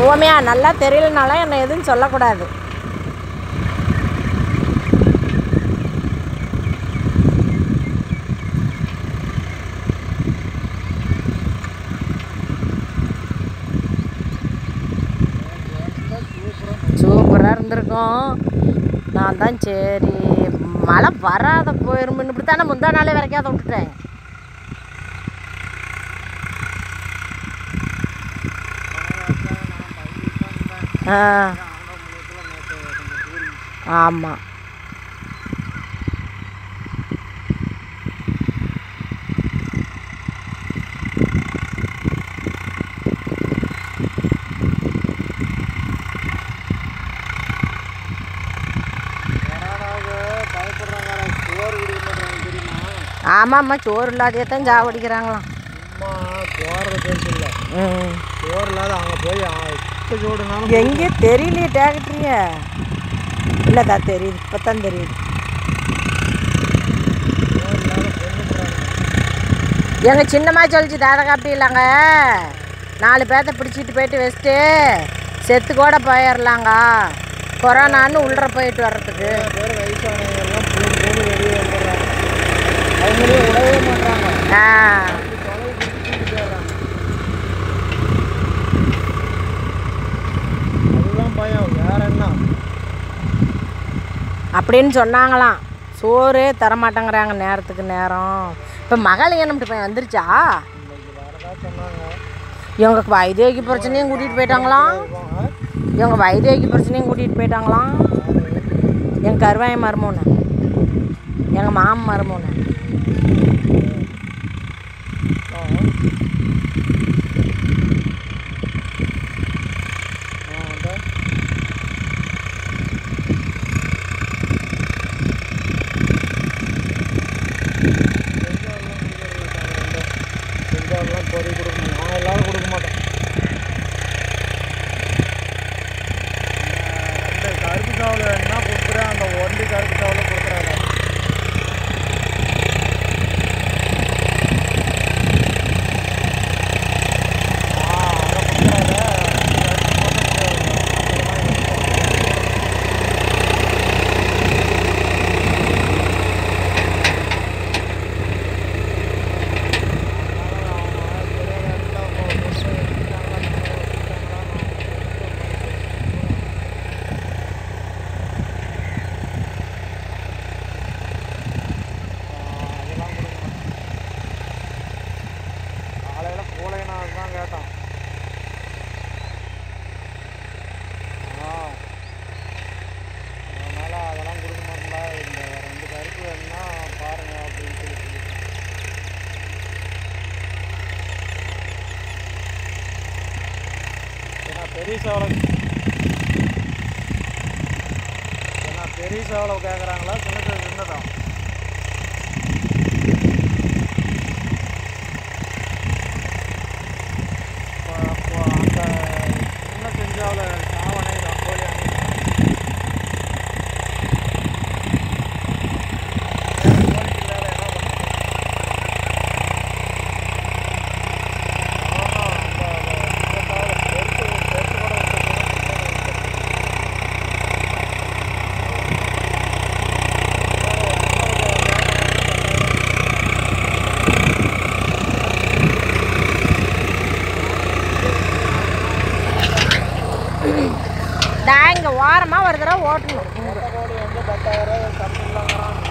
ஓமையா நல்லா தெரியலனாலும் என்னை எதுவும் சொல்லக்கூடாது சூப்பராக இருந்திருக்கும் நான் தான் சரி மழை வராத போயிருமுன்னு இப்படி தானே முந்தா நாளே வரைக்காத விட்டுட்டேன் ஆ ஆமாம் பயப்படுறாங்க சோறு கொடுக்க மாட்டாங்க தெரியுமா ஆமாம்மா சோறு இல்லாதே தான் சாவடிக்கிறாங்களாம் சும்மா போடுற பேசு இல்லை ம் சோறு இல்லாத அங்கே போய் எட்டு சோடுனாலும் எங்கேயே தெரியலையே டேகட்ரிய இல்லை தான் தெரியுது இப்போ தான் தெரியுது சோறு இல்லாத பொண்ணு போடுறாங்க எங்கள் சின்னம்மா சொல்லிச்சு தாதா காப்பி இல்லைங்க நாலு பேர்த்த பிடிச்சிட்டு போயிட்டு வச்சுட்டு செத்து கூட போயிடலாங்க கொரோனான்னு உள்ளர போயிட்டு வர்றதுக்கு நிறைய பேர் வயசானவங்க எல்லாம் பூ பூன்னு வெளியே வந்துடுறாங்க அவங்களே விடவே மாட்டாங்க ஆ தொலைவு பிடிச்சிட்டு போயிடுறாங்க அதுதான் பயம் வேற என்ன அப்படின்னு சொன்னாங்களாம் சோறு தரமாட்டேங்கிறாங்க நேரத்துக்கு நேரம் இப்போ மகளிர் பையன் வந்துருச்சா இன்னைக்கு வரதா சொன்னாங்க இவங்க வைத்தியக்கு பிரச்சனையும் கூட்டிகிட்டு போயிட்டாங்களாம் ஆ? இவங்க வைத்தியக்கு பிரச்சனையும் கூட்டிகிட்டு போயிட்டாங்களாம் எங்கள் கருவாய மருமோனு எங்கள் மாமன் மருமோனு ஆ. ஆ, அந்த செஞ்சாலாம் பொறி கொடுக்க நான் எல்லாரும் கொடுக்க மாட்டேன் அந்த கருப்பு சாவில் என்ன கொடுக்குறேன் அந்த ஒண்டி கருப்பு சாவில் கொடுக்குறாங்க ஆ அதை கொடுக்குறாங்க காலையில் கூலைனா அதுதான் கேட்டான் ஆ அதனால் அதெல்லாம் கொடுக்க மாட்டேன்டா இந்த ரெண்டு கருப்பு வேணும்னா பாருங்க அப்படின்னு சொல்லி சொல்லிட்டேன் ஏன்னா பெரிய சேவலை ஏன்னா பெரிய சேவலை கேட்குறாங்களா சின்ன சேவல் சின்னதா இப்போ அப்போ அந்த சின்ன செஞ்சாவில் சாவணை ரங்கோலி நான் இங்கே ஓரமாக ஒரு தடவை ஓட்டணும் கோடி வந்து பத்தாயிரம் சம்பளம்